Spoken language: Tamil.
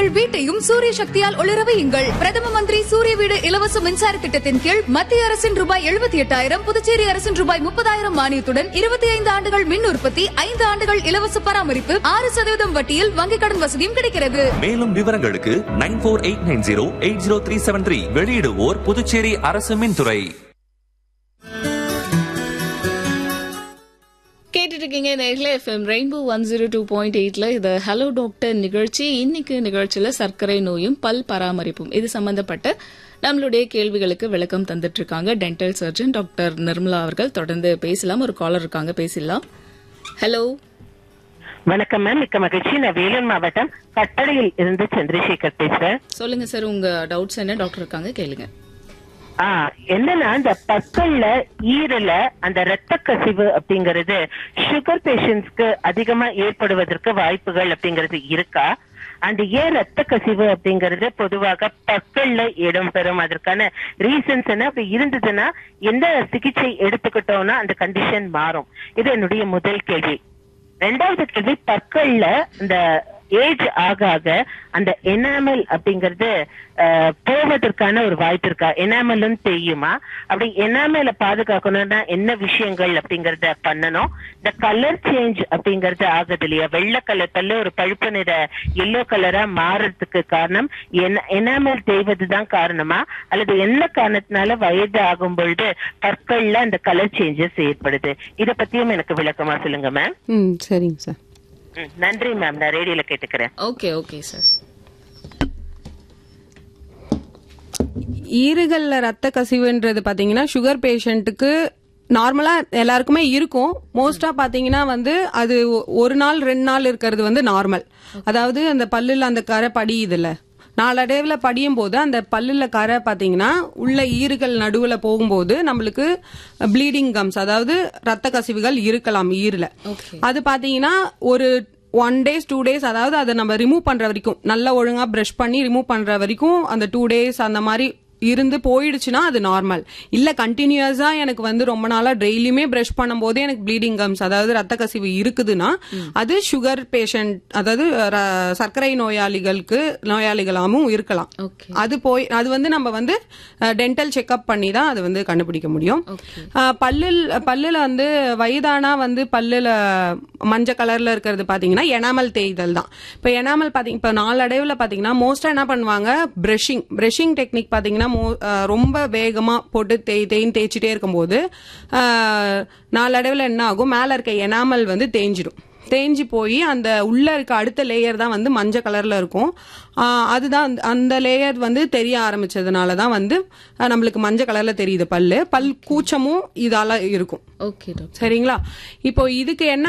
உங்கள் வீட்டையும் சூரிய சக்தியால் ஒளிர வையுங்கள் பிரதம மந்திரி சூரிய வீடு இலவச மின்சார திட்டத்தின் கீழ் மத்திய அரசின் ரூபாய் எழுபத்தி எட்டாயிரம் புதுச்சேரி அரசின் ரூபாய் முப்பதாயிரம் மானியத்துடன் இருபத்தி ஐந்து ஆண்டுகள் மின் உற்பத்தி ஐந்து ஆண்டுகள் இலவச பராமரிப்பு ஆறு சதவீதம் வட்டியில் வங்கிக் கடன் வசதியும் கிடைக்கிறது மேலும் விவரங்களுக்கு nine four eight nine zero eight zero three seven three வெளியிடுவோர் புதுச்சேரி அரசு மின்துறை கேட்டுட்டு இருக்கீங்க நேரில் FM rainbow one zero two point எயிட்ல இது ஹலோ டாக்டர் நிகழ்ச்சி இன்னைக்கு நிகழ்ச்சியில சர்க்கரை நோயும் பல் பராமரிப்பும் இது சம்பந்தப்பட்ட நம்மளுடைய கேள்விகளுக்கு விளக்கம் தந்துட்டு இருக்காங்க டென்டல் சர்ஜன் டாக்டர் நிர்மலா அவர்கள் தொடர்ந்து பேசலாம் ஒரு காலர் இருக்காங்க பேசலாம் ஹலோ வணக்கம் மேம் மிக்க மகிழ்ச்சி நான் வேலூர் மாவட்டம் கட்டளையில் இருந்து சந்திரசேகர் பேசுறேன் சொல்லுங்க சார் உங்க டவுட்ஸ் என்ன டாக்டர் இருக்காங்க கேளுங்க ஆ என்னன்னா அந்த பற்கள்ல ஈரல அந்த ரத்த கசிவு அப்படிங்கறது சுகர் பேஷண்ட்ஸ்க்கு அதிகமா ஏற்படுவதற்கு வாய்ப்புகள் அப்படிங்கிறது இருக்கா அண்ட் ஏன் ரத்த கசிவு அப்படிங்கறது பொதுவாக பற்கள்ல இடம் பெறும் அதற்கான ரீசன்ஸ் என்ன அப்படி இருந்ததுன்னா எந்த சிகிச்சை எடுத்துக்கிட்டோம்னா அந்த கண்டிஷன் மாறும் இது என்னுடைய முதல் கேள்வி ரெண்டாவது கேள்வி பற்கள்ல இந்த ஏஜ் ஆக ஆக அந்த எனாமல் அப்படிங்கறது அஹ், போவதற்கான ஒரு வாய்ப்பு இருக்கா எனாமலும் தெரியுமா அப்படி எனாமல பாதுகாக்கணும்னா என்ன விஷயங்கள் அப்படிங்கறத பண்ணணும் இந்த கலர் சேஞ்ச் அப்படிங்கறது ஆகுது இல்லையா வெள்ளை கலர் பல்லு ஒரு பழுப்பு நிற எல்லோ கலரா மாறுறதுக்கு காரணம் எனாமல் தேய்வதுதான் காரணமா அல்லது என்ன காரணத்தினால வயது ஆகும் பொழுது பற்கள்ல அந்த கலர் சேஞ்சஸ் ஏற்படுது இத பத்தியும் எனக்கு விளக்கமா சொல்லுங்க மேம் ம் சரிங்க சார் ம், நன்றி மேம் நான் ரேடியோல கேட்டுக்கிறேன் ஓகே ஓகே சார் ஈறுகள்ல ரத்த கசிவுன்றது பாத்தீங்கன்னா சுகர் பேஷண்ட்டுக்கு நார்மலா எல்லாருக்குமே இருக்கும் மோஸ்டா பாத்தீங்கன்னா வந்து அது ஒ- ஒரு நாள் ரெண்டு நாள் இருக்கிறது வந்து நார்மல் அதாவது அந்த பல்லுல அந்த கரை படியுதுல்ல நாளடைவுல படியும் போது அந்த பல்லுல கரை பாத்தீங்கன்னா உள்ள ஈறுகள் நடுவுல போகும்போது நம்மளுக்கு ப்ளீடிங் கம்ஸ் அதாவது ரத்த கசிவுகள் இருக்கலாம் ஈறுல ஓகே அது பாத்தீங்கன்னா ஒரு ஒன் டேஸ் டூ டேஸ் அதாவது அதை நம்ம ரிமூவ் பண்ற வரைக்கும் நல்லா ஒழுங்கா பிரஷ் பண்ணி ரிமூவ் பண்ற வரைக்கும் அந்த டூ டேஸ் அந்த மாதிரி இருந்து போயிடுச்சுன்னா அது நார்மல் இல்ல கண்டினியூஸா எனக்கு வந்து ரொம்ப நாளா டெய்லியுமே பிரஷ் பண்ணும்போது எனக்கு ப்ளீடிங் கம்ஸ் அதாவது ரத்த கசிவு இருக்குதுன்னா அது சுகர் பேஷண்ட் அதாவது ர- சர்க்கரை நோயாளிகளுக்கு நோயாளிகளாகவும் இருக்கலாம் ஓகே அது போய் அது வந்து நம்ம வந்து டென்டல் செக்அப் பண்ணி தான் அது வந்து கண்டுபிடிக்க முடியும் ஓகே அஹ், பல்லில் பல்லுல வந்து வயதானா வந்து பல்லுல மஞ்சள் கலர்ல இருக்கிறது பாத்தீங்கன்னா எனாமல் தேய்தல் தான் இப்ப எனாமல் பாத்தீங்க இப்ப நாளடைவுல பாத்தீங்கன்னா மோஸ்டா என்ன பண்ணுவாங்க பிரஷிங் பிரஷிங் டெக்னிக் பாத்தீங்கன்னா mo- அஹ், ரொம்ப வேகமா போட்டு தேய் தேய்ன்னு தேய்ச்சிட்டே இருக்கும்போது அஹ், நாளடைவுல என்ன ஆகும் மேல இருக்க எனாமல் வந்து தேஞ்சிடும் தேஞ்சு போய் அந்த உள்ள இருக்க அடுத்த லேயர் தான் வந்து மஞ்சள் கலர்ல இருக்கும் ஆஹ் அதுதான் அந்த- அந்த லேயர் வந்து தெரிய ஆரம்பிச்சதுனால தான் வந்து ஆஹ் நம்மளுக்கு மஞ்சள் கலர்ல தெரியுது பல்லு பல் கூச்சமும் இதால இருக்கும் ஓகே டாக்டர் சரிங்களா இப்போ இதுக்கு என்ன